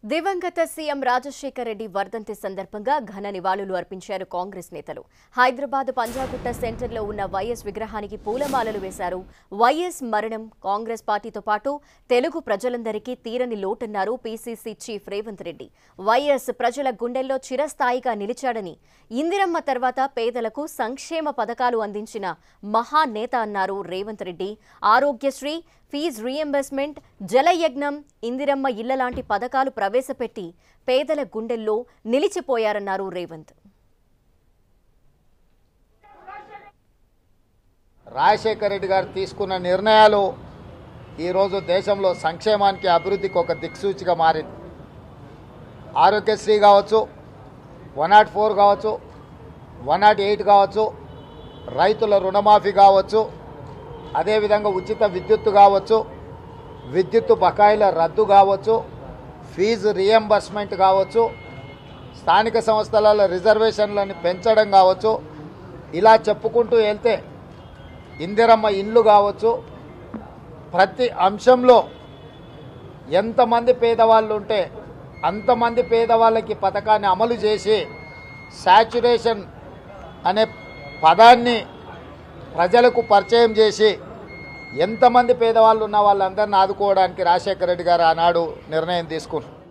దివంగత సీఎం రాజశేఖర రెడ్డి వర్ధంతి సందర్భంగా ఘన నివాళులు అర్పించారు కాంగ్రెస్ నేతలు హైదరాబాద్ పంజాగుట్ట సెంటర్లో ఉన్న వైఎస్ విగ్రహానికి పూలమాలలు వేశారు వైఎస్ మరణం కాంగ్రెస్ పార్టీతో పాటు తెలుగు ప్రజలందరికీ తీరని లోటన్నారు పీసీసీ చీఫ్ రేవంత్ రెడ్డి వైఎస్ ప్రజల గుండెల్లో చిరస్థాయిగా నిలిచాడని ఇందిరమ్మ తర్వాత పేదలకు సంక్షేమ పథకాలు అందించిన మహానేత అన్నారు రేవంత్ రెడ్డి ఆరోగ్యశ్రీ ఫీజు రీఎంబర్స్మెంట్ జలయజ్ఞం ఇందిరమ్మ ఇళ్ల లాంటి పథకాలు ప్రవేశపెట్టి పేదల గుండెల్లో నిలిచిపోయారన్నారు రేవంత్ రాజశేఖర రెడ్డి గారు తీసుకున్న నిర్ణయాలు ఈరోజు దేశంలో సంక్షేమానికి అభివృద్ధికి ఒక దిక్సూచిగా మారింది ఆరోగ్యశ్రీ కావచ్చు వన్ నాట్ ఫోర్ కావచ్చు వన్ నాట్ ఎయిట్ కావచ్చు రైతుల రుణమాఫీ కావచ్చు అదేవిధంగా ఉచిత విద్యుత్తు కావచ్చు విద్యుత్తు బకాయిల రద్దు కావచ్చు ఫీజు రియంబర్స్మెంట్ కావచ్చు స్థానిక సంస్థల రిజర్వేషన్లను పెంచడం కావచ్చు ఇలా చెప్పుకుంటూ వెళ్తే ఇందిరమ్మ ఇండ్లు కావచ్చు ప్రతి అంశంలో ఎంతమంది పేదవాళ్ళు ఉంటే అంతమంది పేదవాళ్ళకి పథకాన్ని అమలు చేసి శాచురేషన్ అనే పదాన్ని ప్రజలకు పరిచయం చేసి ఎంతమంది పేదవాళ్ళు ఉన్న వాళ్ళందరిని ఆదుకోవడానికి రాజశేఖర రెడ్డి గారు ఆనాడు నిర్ణయం తీసుకున్నారు